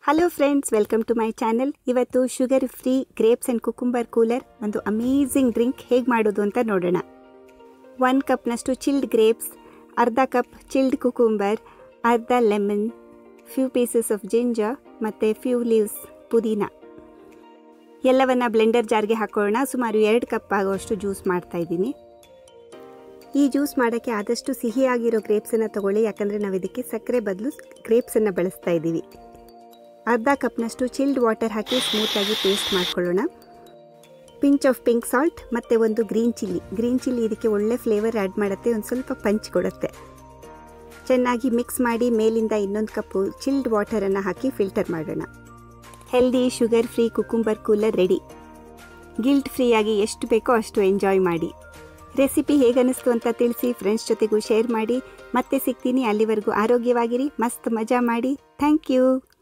hello friends welcome to my channel ಇವತ್ತು sugar free grapes and cucumber cooler ಒಂದು amazing drink ಹೇಗೆ ಮಾಡೋದು ಅಂತ ನೋಡೋಣ ಒನ್ ಕಪ್ನಷ್ಟು ಚಿಲ್ಡ್ ಗ್ರೇಪ್ಸ್ ಅರ್ಧ ಕಪ್ ಚಿಲ್ಡ್ ಕುಕುಂಬರ್ ಅರ್ಧ lemon few pieces of ginger ಮತ್ತು ಫ್ಯೂ ಲೀವ್ಸ್ ಪುದೀನ ಎಲ್ಲವನ್ನ ಬ್ಲೆಂಡರ್ ಜಾರ್ಗೆ ಹಾಕೊಳ್ಳೋಣ ಸುಮಾರು ಎರಡು ಕಪ್ ಆಗುವಷ್ಟು ಜ್ಯೂಸ್ ಮಾಡ್ತಾ ಇದ್ದೀನಿ ಈ ಜ್ಯೂಸ್ ಮಾಡೋಕ್ಕೆ ಆದಷ್ಟು ಸಿಹಿಯಾಗಿರೋ ಗ್ರೇಪ್ಸನ್ನು ತಗೊಳ್ಳಿ ಯಾಕಂದರೆ ನಾವು ಇದಕ್ಕೆ ಸಕ್ಕರೆ ಬದಲು ಗ್ರೇಪ್ಸನ್ನು ಬಳಸ್ತಾ ಇದ್ದೀವಿ ಅರ್ಧ ಕಪ್ನಷ್ಟು ಚಿಲ್ಡ್ ವಾಟರ್ ಹಾಕಿ ಸ್ಮೂತಾಗಿ ಪೇಸ್ಟ್ ಮಾಡ್ಕೊಳ್ಳೋಣ ಪಿಂಚ್ ಆಫ್ ಪಿಂಕ್ ಸಾಲ್ಟ್ ಮತ್ತು ಒಂದು ಗ್ರೀನ್ ಚಿಲ್ಲಿ ಗ್ರೀನ್ ಚಿಲ್ಲಿ ಇದಕ್ಕೆ ಒಳ್ಳೆ ಫ್ಲೇವರ್ ಆ್ಯಡ್ ಮಾಡುತ್ತೆ ಒಂದು ಸ್ವಲ್ಪ ಪಂಚ್ ಕೊಡುತ್ತೆ ಚೆನ್ನಾಗಿ ಮಿಕ್ಸ್ ಮಾಡಿ ಮೇಲಿಂದ ಇನ್ನೊಂದು ಕಪ್ಪು ಚಿಲ್ಡ್ ವಾಟರನ್ನು ಹಾಕಿ ಫಿಲ್ಟರ್ ಮಾಡೋಣ healthy sugar free cucumber cooler ready guilt ಫ್ರೀಯಾಗಿ ಎಷ್ಟು ಬೇಕೋ ಅಷ್ಟು ಎಂಜಾಯ್ ಮಾಡಿ ರೆಸಿಪಿ ಹೇಗನ್ನಿಸ್ತು ಅಂತ ತಿಳಿಸಿ ಫ್ರೆಂಡ್ಸ್ ಜೊತೆಗೂ ಶೇರ್ ಮಾಡಿ ಮತ್ತೆ ಸಿಗ್ತೀನಿ ಅಲ್ಲಿವರೆಗೂ ಆರೋಗ್ಯವಾಗಿರಿ ಮಸ್ತ್ ಮಜಾ ಮಾಡಿ ಥ್ಯಾಂಕ್ ಯು